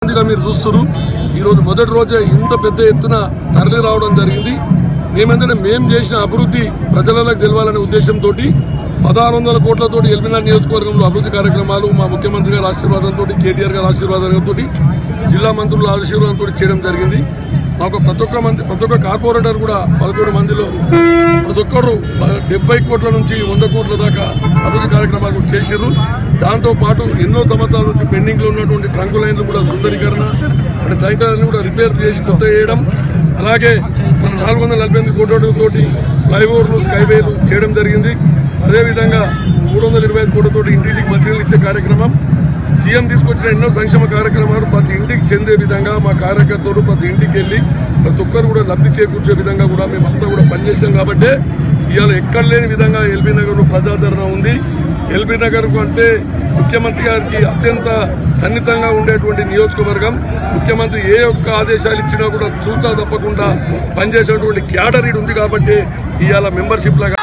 ముందుగా మీరు చూస్తున్నారు ఈరోజు మొదటి రోజే ఇంత పెద్ద ఎత్తున తరలి రావడం జరిగింది మేమంటే మేం చేసిన అభివృద్ధి ప్రజలకు తెలవాలనే ఉద్దేశంతో పదహారు వందల కోట్లతోటి ఎల్బినార్ నియోజకవర్గంలో అభివృద్ధి కార్యక్రమాలు మా ముఖ్యమంత్రి గారి ఆశీర్వాదంతో కేటీఆర్ గారి ఆశీర్వాదంతో జిల్లా మంత్రుల ఆశీర్వాదంతో చేయడం జరిగింది మాకు ప్రతి ఒక్క మంది ప్రతి ఒక్క కార్పొరేటర్ కూడా పదకొండు మందిలో ప్రతి ఒక్కరు డెబ్బై కోట్ల నుంచి వంద కోట్ల దాకా అభివృద్ధి కార్యక్రమాలు కూడా చేశారు దాంతో పాటు ఎన్నో సంవత్సరాల నుంచి పెండింగ్ లో ఉన్నటువంటి ట్రంక్ లైన్లు కూడా సుందరీకరణ అంటే ట్యాంక్ లైన్లు కూడా రిపేర్ చేసి కొత్త చేయడం అలాగే మన నాలుగు వందల నలభై ఎనిమిది కోట్లతోటి ఫ్లైఓవర్లు స్కైవేలు చేయడం జరిగింది అదేవిధంగా మూడు వందల ఇరవై ఐదు కోట్లతోటి ఇంటింటికి మంచినీళ్ళు ఇచ్చే కార్యక్రమం సీఎం తీసుకొచ్చిన ఎన్నో సంక్షేమ కార్యక్రమాలు ప్రతి ఇంటికి చెందే విధంగా మా కార్యకర్తలు ప్రతి ఇంటికి వెళ్ళి ప్రతి ఒక్కరు కూడా లబ్ధి చేకూర్చే విధంగా కూడా మేమంతా కూడా పనిచేసాం కాబట్టి ఇవాళ ఎక్కడ లేని విధంగా ఎల్బీ నగర్ ప్రజాదరణ ఉంది ఎల్బీ నగర్ అంటే ముఖ్యమంత్రి గారికి అత్యంత సన్నిహితంగా ఉండేటువంటి నియోజకవర్గం ముఖ్యమంత్రి ఏ ఒక్క ఆదేశాలు ఇచ్చినా కూడా చూచా తప్పకుండా పనిచేసేటువంటి క్యాడర్ ఈడు ఉంది కాబట్టి ఇవాళ మెంబర్షిప్ లా